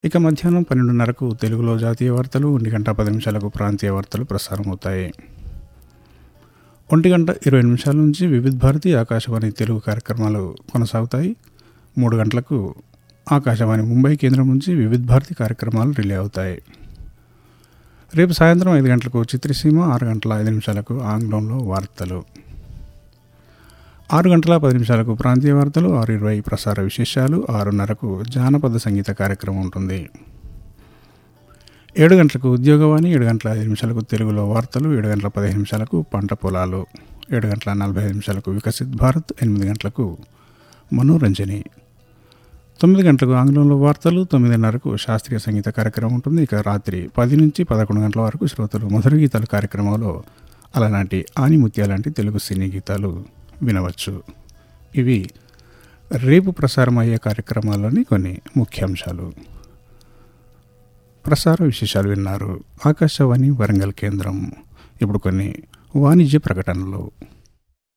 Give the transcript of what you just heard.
ఇక మధ్యాహ్నం పన్నెండున్నరకు తెలుగులో జాతీయ వార్తలు ఒంటి గంట పది నిమిషాలకు ప్రాంతీయ వార్తలు ప్రసారం అవుతాయి ఒంటి గంట ఇరవై నిమిషాల నుంచి వివిధ భారతి ఆకాశవాణి తెలుగు కార్యక్రమాలు కొనసాగుతాయి మూడు గంటలకు ఆకాశవాణి ముంబై కేంద్రం నుంచి వివిధ భారతి కార్యక్రమాలు రిలే అవుతాయి రేపు సాయంత్రం ఐదు గంటలకు చిత్రసీమ ఆరు గంటల ఐదు నిమిషాలకు ఆంగ్లంలో వార్తలు ఆరు గంటల పది నిమిషాలకు ప్రాంతీయ వార్తలు ఆరు ఇరవై ప్రసార విశేషాలు ఆరున్నరకు జానపద సంగీత కార్యక్రమం ఉంటుంది ఏడు గంటలకు ఉద్యోగవాణి ఏడు గంటల ఐదు నిమిషాలకు తెలుగులో వార్తలు ఏడు గంటల పదిహేను నిమిషాలకు పంట పొలాలు ఏడు గంటల నలభై ఐదు నిమిషాలకు వికసిత్ భారత్ ఎనిమిది గంటలకు మనోరంజని తొమ్మిది గంటలకు ఆంగ్లంలో వార్తలు తొమ్మిదిన్నరకు శాస్త్రీయ సంగీత కార్యక్రమం ఉంటుంది ఇక రాత్రి పది నుంచి పదకొండు గంటల వరకు శ్రోతలు మధుర గీతాల కార్యక్రమంలో అలాంటి ఆనిముత్యాలాంటి తెలుగు సినీ గీతాలు వినవచ్చు ఇవి రేపు ప్రసారం అయ్యే కార్యక్రమాల్లోని కొన్ని ముఖ్యాంశాలు ప్రసార విశేషాలు విన్నారు ఆకాశవాణి వరంగల్ కేంద్రం ఇప్పుడు కొన్ని వాణిజ్య ప్రకటనలు